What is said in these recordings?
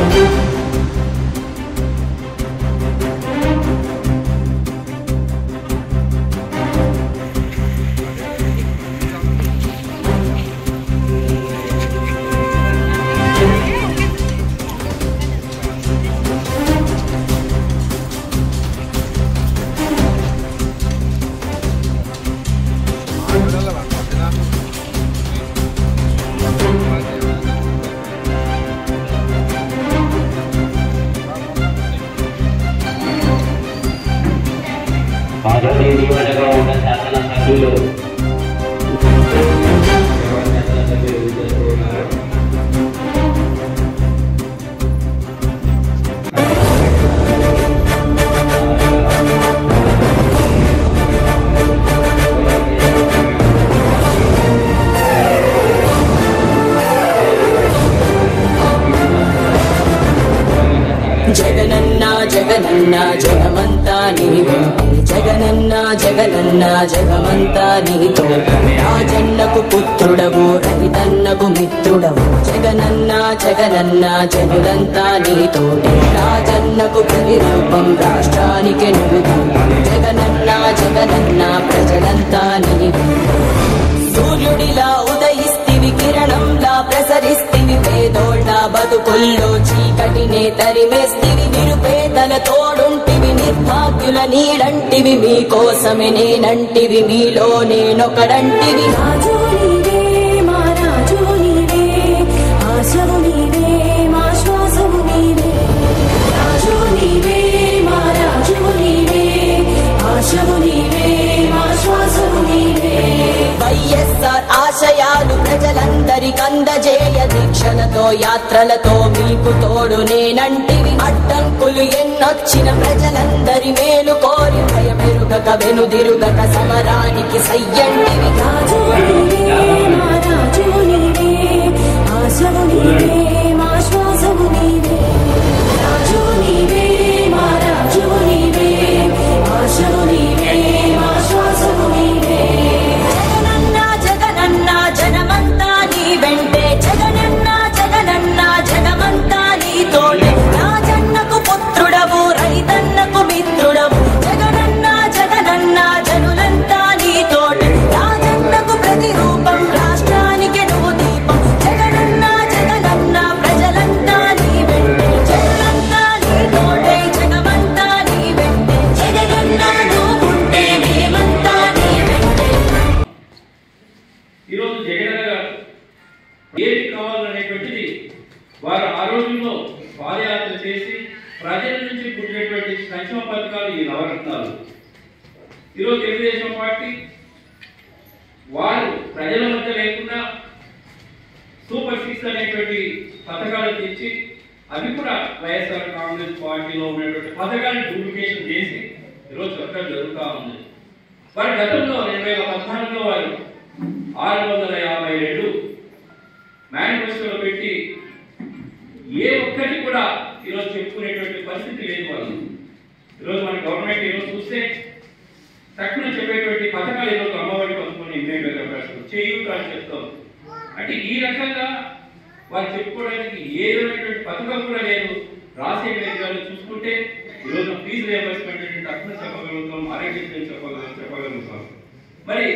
ఆరోగ్య దీవెనగా ఉన్న శాసన సభ్యులు శాసన సభ్యులు విచ్చేస్తూ ఉన్నారు. జగనన్న జగనన్న జగమంతా నీవే జగనన్న జగనన్న జగమంతా నీతో రాజన్నకు పుత్రుడవు రవితన్నకు మిత్రుడవు జగనన్న జగనన్న జనులంతా నీతో రాజన్నకు ప్రతిరూపం రాష్ట్రానికి నువ్వు జగనన్న జగనన్న ప్రజలంతా నీవే సూర్యుడిలా ఉదయిస్తివి కిరణంలా ప్రసరిస్తివి పేదోళ్ళ బతుకుల్లో చీకటినే తరిమేస్తివి నిరుపేదల తోడుంటివి నిర్భాగ్యుల నీడంటివి మీకోసమే నేనంటివి మీలో నేనొకడంటివి రాజు నీవే మా రాజు నీవే ఆశవు నీవే మా శ్వాసవు నీవే రాజు నీవే మా రాజు నీవే ఆశవు నీవే మా శ్వాసవు నీవే వైఎస్ఆర్ ఆశయాలు ప్రజలందరికందజేయ దీక్షలతో యాత్రలతో మీకు తోడు నేనంటివి అడ్డంకులు ఎన్నొచ్చిన ప్రజలందరి మేలు కోరి భయమెరుగక వెనుదిరుగక సమరానికి సయ్యంటివి రాజు నీవే మా రాజు నీవే ఆశవు నీవే మా శ్వాసవు నీవే రాజు నీవే మా రాజు నీవే ఆశవు నీవే మా శ్వాసవు నీవే జగనన్న జగనన్న జనమంతా నీ వెంటే జగనన్న జగనన్న జగమంతా నీ తోడే రాజన్నకు పుత్రుడవు రైతన్నకు మిత్రుడవు జగనన్న జగనన్న జనులంతా నీ తోడే రాజన్నకు ప్రతిరూపం రాష్ట్రానికి నువ్వు దీపం జగనన్న జగనన్న ప్రజలంతా నీ వెంటే జగనంతా నీ తోడే జగమంతా నీ వెంటే జగనన్న నువ్వుంటే మేమంతా నీ వెంటే ఈరోజు జగన్ గారు ఏది కావాలనేటువంటిది వారు ఆ రోజుల్లో పాదయాత్ర చేసి ప్రజల నుంచి పుట్టినటువంటి సంక్షేమ పథకాలు ఈ నవరత్నాలు ఈరోజు తెలుగుదేశం పార్టీ వారు ప్రజల మధ్య లేకుండా సూపర్ సిక్స్ అనేటువంటి పథకాలు తెచ్చి అవి కూడా వైఎస్ఆర్ కాంగ్రెస్ పార్టీలో ఉన్నటువంటి పథకాలను డూప్లికేషన్ చేసి ఈరోజు చెప్పడం జరుగుతూ ఉంది వారి గతంలో రెండు వేల పద్నాలుగులో వారు ఆరు వందల యాభై ఏడు మేనిఫెస్టోలో పెట్టి ఏ ఒక్కటి కూడా ఈరోజు చెప్పుకునేటువంటి పరిస్థితి లేదు వాళ్ళు ఈరోజు మన గవర్నమెంట్ ఈరోజు చూస్తే తక్కువ చెప్పేటువంటి పథకాలు ఈరోజు అమ్మఒడి పథకం ఇమ్మీడియట్గా చెప్పేస్తారు చేయూత అని చెప్తాం అంటే ఈ రకంగా వారు చెప్పుకోవడానికి ఏ విధమైనటువంటి పథకం కూడా లేదు రాజశేఖర రెడ్డి గారు చూసుకుంటే ఈరోజు ఫీజు రియంబర్స్మెంట్ అంటే తక్కువ చెప్పగలుగుతాం ఆరోగ్యశ్రీ చెప్పగలుగుతాం చెప్పగలుగుతాం మరి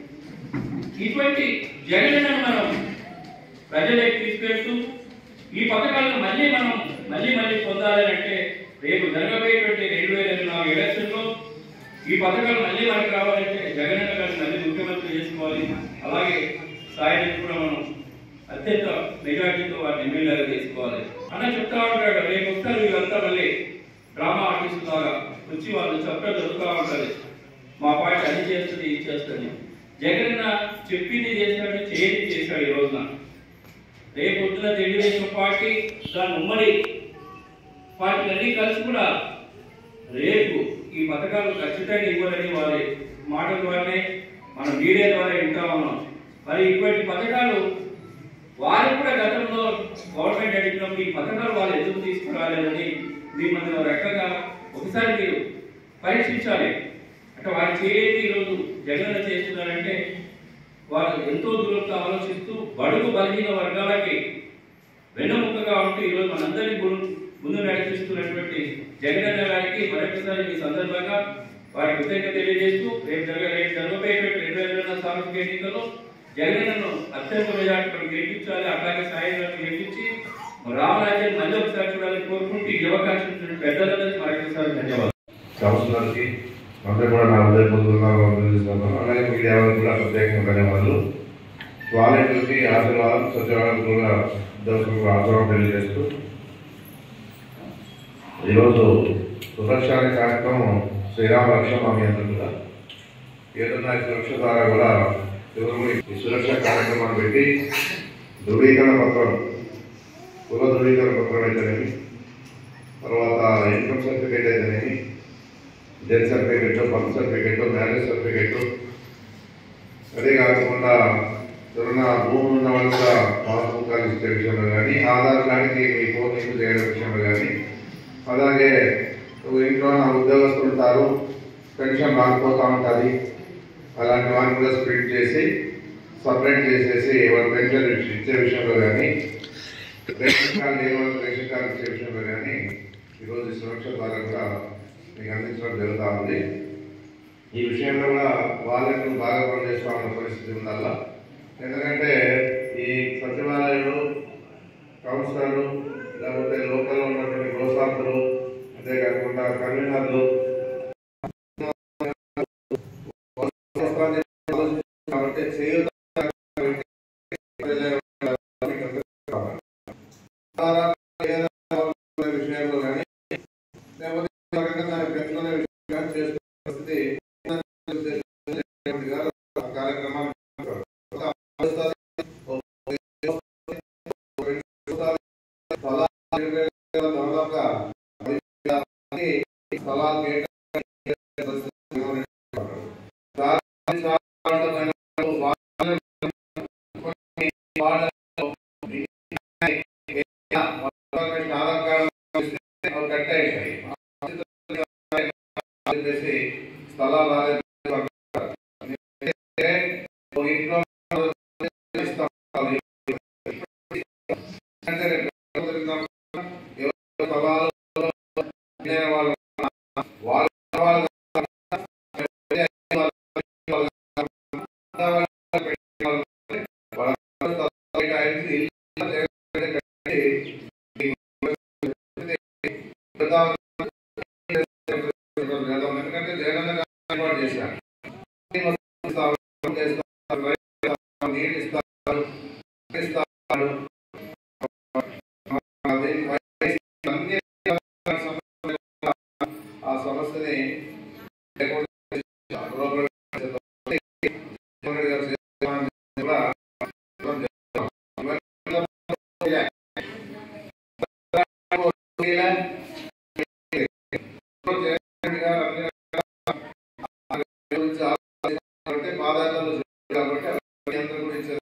ఇటువంటి జగనన్నను మనం ప్రజలకు తీసుకెళ్తూ ఈ పథకాలను మళ్ళీ మనం మళ్ళీ మళ్ళీ పొందాలని అంటే రేపు జరగబోయేటువంటి రెండు వేల ఇరవై నాలుగు ఎలక్షన్లో ఈ పథకాలు మళ్ళీ మనకు రావాలంటే జగనన్న గారిని మళ్ళీ ముఖ్యమంత్రి చేసుకోవాలి అలాగే స్థాయిని కూడా మనం అత్యంత మెజార్టీతో వారిని ఎమ్మెల్యేగా చేసుకోవాలి అన్న చెప్తా ఉంటాడు రేపు వస్తారు వీళ్ళంతా మళ్ళీ డ్రామా ఆర్టిస్ట్ లాగా వచ్చి వాళ్ళు చెప్పడం జరుగుతూ ఉంటుంది మా పార్టీ అది చేస్తుంది ఇది చేస్తుంది జగన్ చెప్పింది చేశాడు చేయని చేశాడు ఈ రోజున రేపు పొద్దున తెలుగుదేశం పార్టీ దాని ఉమ్మడి పార్టీలన్నీ కలిసి కూడా రేపు ఈ పథకాలు ఖచ్చితంగా ఇవ్వాలని వారి మాటల ద్వారానే మన మీడియా ద్వారా వింటా ఉన్నాం మరి ఇటువంటి పథకాలు వారు కూడా గతంలో గవర్నమెంట్ అడిగినప్పుడు ఈ పథకాలు వాళ్ళు ఎందుకు తీసుకురాలేదని మిమ్మల్ని ఒక రకంగా ఒకసారి మీరు పరీక్షించాలి అంటే వారు చేయలేదు ఈరోజు జగన్ చేస్తున్నారంటే వారు ఎంతో దూరంతో ఆలోచిస్తూ బడుగు బలహీన వర్గాలకి వెన్నముక ఆదర్శంగా ఉంటూ ఈరోజు మనందరినీ ముందు ముందు నడిపిస్తున్నటువంటి జగనన్న గారికి మరొకసారి ఈ సందర్భంగా వారి కృతజ్ఞత తెలియజేస్తూ రేపు జరగ రేపు జరగబోయేటువంటి రెండు వేల ఇరవై సార్వత్రిక ఎన్నికల్లో జగనన్నను అత్యంత మెజార్టీతో గెలిపించాలి అట్లాగే సాయంత్రం గెలిపించి రామరాజ్యం మళ్ళీ ఒకసారి చూడాలని కోరుకుంటూ ఈ అవకాశం ఇచ్చిన పెద్దలందరికీ మరొకసారి ధన్యవాదాలు కౌన్సిలర్కి అందరూ కూడా నా హృదయపూర్వకంగా తెలియజేస్తున్నాను అలాగే మీడియా వారికి కూడా ప్రత్యేకంగా ధన్యవాదాలు వాలంటీర్కి ఆశీర్వాదం సచివాలయం కూడా దర్శకులకు ఆశీర్వాదం తెలియజేస్తూ ఈరోజు సురక్ష అనే కార్యక్రమం శ్రీరామ రక్షణ మీ అందరూ కూడా ఏదన్నా ఈ సురక్ష ద్వారా కూడా ఎవరు ఈ సురక్ష కార్యక్రమాన్ని పెట్టి ధృవీకరణ పత్రం కుల ధృవీకరణ పత్రం అయితేనేమి తర్వాత ఇన్కమ్ సర్టిఫికేట్ అయితేనేమి death certificate birth certificate marriage certificate అదే కాకుండా ఎవరైనా భూమి ఉన్న వాళ్ళ పాస్బుక్ ఇచ్చే విషయంలో కానీ ఆధార్ కార్డుకి మీ ఫోన్ లింక్ చేయడం విషయంలో కానీ అలాగే నువ్వు ఇంట్లో నా ఉద్యోగస్తులు ఉంటారు పెన్షన్ రాకపోతూ ఉంటుంది అలాంటి వాటిని కూడా స్ప్లిట్ చేసి సపరేట్ చేసేసి వాళ్ళ పెన్షన్ ఇచ్చే విషయంలో కానీ రేషన్ కార్డు లేని వాళ్ళకి రేషన్ కార్డు ఇచ్చే విషయంలో కానీ ఈరోజు ఈ సురక్ష ద్వారా కూడా మీకు అందించడం జరుగుతూ ఉంది ఈ విషయంలో కూడా వాళ్ళని బాగా పనిచేసుకోవాలన్న పరిస్థితి ఉందల్లా ఎందుకంటే ఈ సచివాలయాలు కౌన్సిలర్లు లేకపోతే లోకల్లో ఉన్నటువంటి గోసాంతులు అంతేకాకుండా కన్వీనర్లు కాబట్టి చేయూత విషయంలో కానీ లేకపోతే ఎవరికైనా దాని పెంచుకునే విషయం కానీ చేసుకునే పరిస్థితి గారు ఆ కార్యక్రమాన్ని దాదాపుగా స్థలాలు కేటాయించే పరిస్థితి కొన్ని వార్డులలో ఆధార్ కార్డు కట్టేసాయి చెప్పేసి స్థలాలు రాలేదు ఇంట్లో ఇస్తాం. అంటే రేపు ఎవరు స్థలాలు లేని వాళ్ళు వాళ్ళు వాళ్ళు ఎందుకంటే జగన్ ఏర్పాటు చేశారు నీళ్ళు ఇస్తారు ఇస్తారు అది అన్ని ఆ సమస్యని బాధాలు కాబట్టి అందరూ గురించి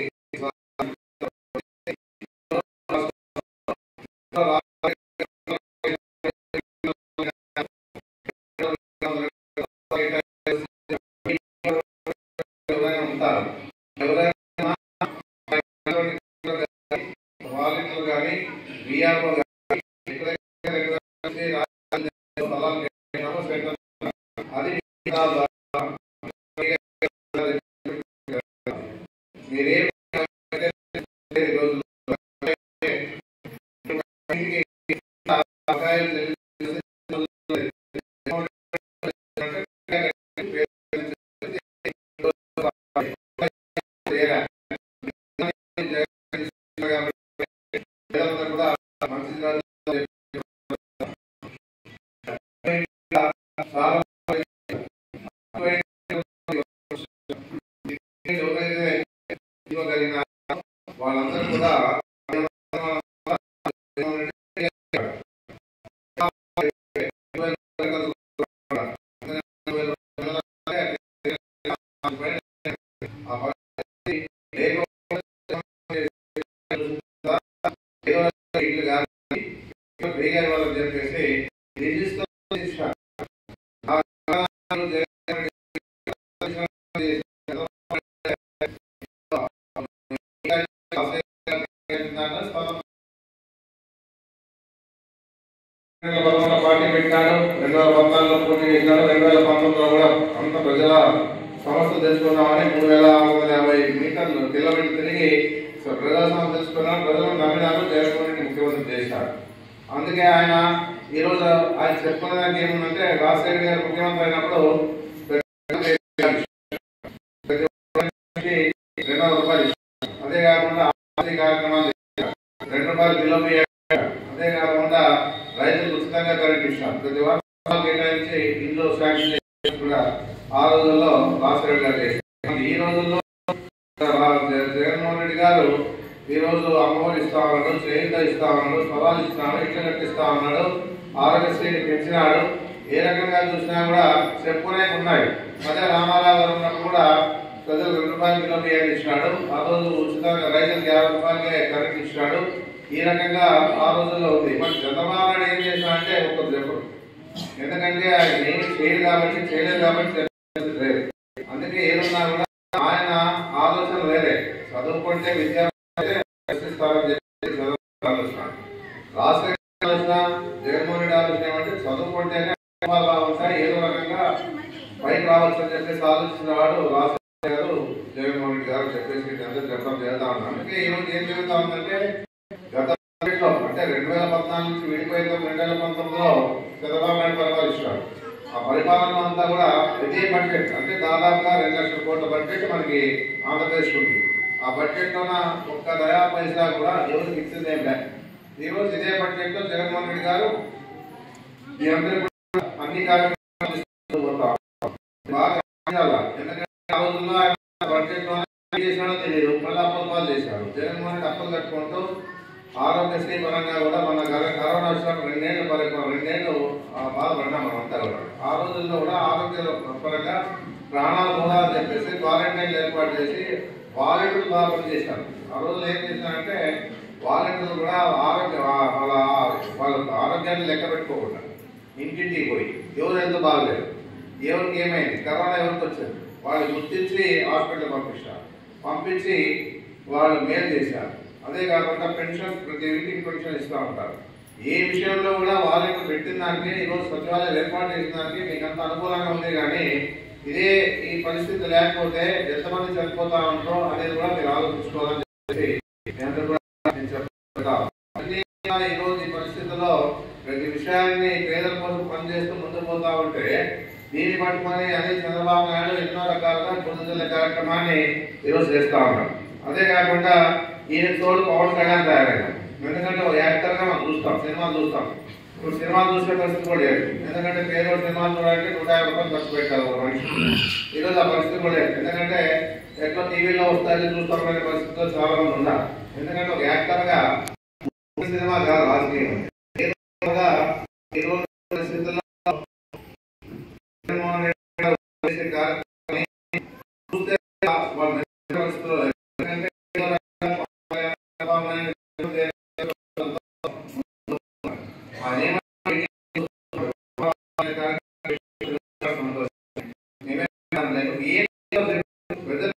ఎవరైనా ఉంటారు ఎవరైనా వాలంటీర్లు కానీ విఆర్ఓ కానీ ఎక్కడైనా ఎక్కడైనా రాజకీయ స్థలాలు కేటాయించామో సెంటర్ అది విధానాల ద్వారా మీరేం రోజులు సహాయం వాళ్ళందరూ కూడా ఆ పరిస్థితి ఇల్లు కానీ వేగారి వాళ్ళని చెప్పేసి రిజిస్టర్ చేశారు ఆ కారణాలు జగన్ రెండు వేల పదమూడులో పార్టీ పెట్టాడు రెండు వేల పద్నాలుగులో పోటీ చేశాడు రెండు వేల పంతొమ్మిదిలో కూడా అంత ప్రజల సమస్యలు తెలుసుకుందామని మూడు వేల ఆరు వందల యాభై మీటర్లు కిలోమీటర్లు తిరిగి సో ప్రజల సమస్యలు తెలుసుకున్నాడు ప్రజలు నమ్మినారు జగన్మోహన్ రెడ్డి ముఖ్యమంత్రి చేశాడు అందుకే ఆయన ఈ రోజు ఆయన చెప్పుకునేదానికి ఏముందంటే రాజశేఖర్ గారు ముఖ్యమంత్రి అయినప్పుడు రెండు వందల రూపాయలు ఇచ్చారు. అదే కాకుండా ఆర్థిక కార్యక్రమాలు చేశారు. రెండు రూపాయలు కిలో బియ్యం ఇచ్చారు. అదే కాకుండా రైతులకు ఉచితంగా కరెంట్ ఇచ్చారు ప్రతి వారం కేటాయించి ఇంట్లో శాంక్షన్ చేసి కూడా ఆ రోజుల్లో రాజశేఖర్ గారు చేశారు ఈ రోజుల్లో రా- జ- జగన్మోహన్ రెడ్డి గారు ఈ రోజు అమ్మఒడి ఇస్తా ఉన్నాడు చేయుత ఇస్తా ఉన్నాడు సవాల్ ఇస్తున్నాడు ఇట్లా కట్టిస్తా ఉన్నాడు ఆరోగ్యశ్రీని పెంచినాడు ఏ రకంగా చూసినా కూడా చెప్పుకునే ఉన్నాయి అదే రామారావు గారు ఉన్నప్పుడు కూడా ప్రజలు రెండు రూపాయల కిలో బియ్యం ఇచ్చినాడు ఆ రోజు ఉచితంగా రైతులకు యాభై రూపాయలకే కరెంట్ ఇచ్చినాడు ఈ రకంగా ఆ రోజుల్లో ఉంది మరి చంద్రబాబు నాయుడు ఏం చేసినా అంటే ఒక చెప్పడు ఎందుకంటే ఆయన ఏమి చేయడు కాబట్టి చేయలేదు కాబట్టి చెప్పేది లేదు అందుకే ఏదన్నా కూడా ఆయన ఆలోచన వేరే చదువుకుంటే విద్య ప్రశ్నిస్తారని చెప్పి చదువు ఆలోచన రాజశేఖర్ ఆలోచన జగన్మోహన్ రెడ్డి ఆలోచన ఏమంటే చదువుకుంటేనే కుటుంబాలు బాగుంటాయి ఏదో రకంగా పైకి రావచ్చు అని చెప్పేసి ఆలోచించిన వాడు రాజశేఖర్ గారు జగన్మోహన్ రెడ్డి గారు చెప్పేసి అందరూ చెప్పడం జరుగుతా ఉన్నాం అందుకే ఈ రోజు ఏం జరుగుతా ఉందంటే గత బడ్జెట్లో అంటే రెండు వేల పద్నాలుగు నుంచి విడిపోయిన రెండు వేల పంతొమ్మిదిలో చంద్రబాబు నాయుడు పరిపాలించాడు ఆ పరిపాలన అంతా కూడా ఇదే బడ్జెట్ అంటే దాదాపుగా రెండు లక్షల కోట్ల బడ్జెట్ మనకి ఆంధ్రప్రదేశ్ ఉంది ఆ బడ్జెట్ లోన ఒక్క దయా పైసా కూడా ఎవరికి ఇచ్చింది ఏం లేదు ఈ రోజు ఇదే బడ్జెట్ లో జగన్మోహన్ రెడ్డి గారు మీ అందరూ కూడా అన్ని కార్యక్రమాలు తీసుకుంటూ పోతాం. బాగా ఆలోచించాలా. ఎందుకంటే ఆ రోజుల్లో ఆయన బడ్జెట్ లో ఏం చేశాడో తెలియదు మళ్ళీ అప్పలు చేశాడు జగన్మోహన్ రెడ్డి అప్పలు కట్టుకుంటూ ఆరోగ్యశ్రీ పరంగా కూడా మన గల- కరోనా వచ్చినప్పుడు రెండేళ్ళు పరంగా రెండేళ్ళు ఆ, బాధపడ్డాం మనం అంతా కూడా ఆ రోజుల్లో కూడా ఆరోగ్య పరంగా ప్రాణాలు కూడా అని చెప్పేసి క్వారంటైన్ ఏర్పాటు చేసి వాలంటీర్లు బాగా పనిచేశారు ఆ రోజులు ఏం చేశారంటే వాలంటీర్లు కూడా ఆరోగ్య వా- వాళ్ళ వాళ్ళ ఆరోగ్యాన్ని లెక్క పెట్టుకోకుండా ఇంటింటికి పోయి ఎవరు ఎంత బాగలేదు ఎవరికి ఏమైంది కరోనా ఎవరికి వచ్చింది వాళ్ళు గుర్తించి హాస్పిటల్ పంపించారు పంపించి వాళ్ళు మేలు చేశారు అదే కాకుండా పెన్షన్ ప్రతి ఇంటికి పెన్షన్ ఇస్తూ ఉంటారు ఏ విషయంలో కూడా వాళ్ళకి పెట్టిన దానికి ఈరోజు సచివాలయం ఏర్పాటు చేసిన దానికి మీకు అంత అనుకూలంగా ఉంది కానీ ఇదే ఈ పరిస్థితి లేకపోతే ఎంతమంది చనిపోతా ఉంటారో అనేది కూడా మీరు ఆలోచించుకోవాలని చెప్పి మీ అందరూ కూడా నేను చెప్తా అన్ని ఈ రోజు ఈ పరిస్థితుల్లో ప్రతి విషయాన్ని పేదల కోసం పనిచేస్తూ ముందుకు పోతా ఉంటే దీన్ని పట్టుకొని అదే చంద్రబాబు నాయుడు ఎన్నో రకాలుగా పొందుతున్న కార్యక్రమాన్ని ఈరోజు చేస్తా ఉన్నాడు అదే కాకుండా ఈయన తోడు పవన్ కళ్యాణ్ తయారైనాడు ఎందుకంటే ఒక యాక్టర్ గా మనం చూస్తాం సినిమాలు చూస్తాం ఇప్పుడు సినిమాలు చూసే పరిస్థితి కూడా లేదు ఎందుకంటే పేదోడు సినిమాలు చూడాలంటే నూట యాభై రూపాయలు ఖర్చు పెట్టారు ఒక మనిషి ఈ రోజు ఆ పరిస్థితి కూడా లేదు ఎందుకంటే ఎట్లా టీవీలో వస్తాయని చూస్తామనే పరిస్థితిలో చాలా మంది ఉన్నారు ఎందుకంటే ఒక యాక్టర్ గా సినిమా కాదు రాజకీయం ఏదోగా ఈ రోజు పరిస్థితుల్లో జగన్మోహన్ రెడ్డి గారు చేసే కార్యక్రమాన్ని చూస్తే వాళ్ళ నచ్చిన పరిస్థితుల్లో లేదు. ఎందుకంటే ఏదో రకంగా చంద్రబాబు నాయుడు ఆయన ఏమన్నా అనే కార్యక్రమం సంతోషం. మేమే అనలేదు. ఏం ప్రజలు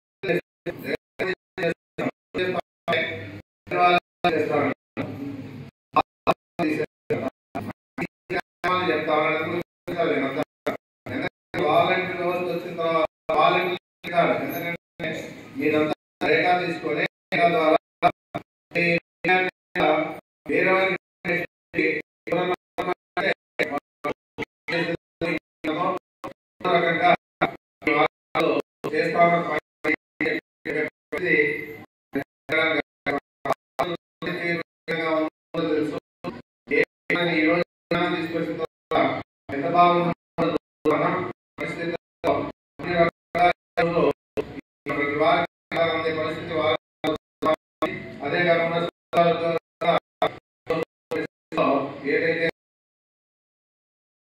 చేస్తారు వాలంటీర్ వ్యవస్థ వచ్చిన తర్వాత వాలంటీర్ కాదు ఎందుకంటే మీరంతా డేటా తీసుకొని డేటా ద్వారా మీ వేరే వారికి ఎవరన్నా రకంగా వాళ్ళు చేస్తామన్న పని చెప్పి తెలుసు ఏ ఈ రోజు తీసుకొచ్చిన తర్వాత ఎంత బాగుందో పరిస్థితుల్లో అన్ని రకాల ప్రతి వారికి పరిస్థితి వారు అదే కాకుండా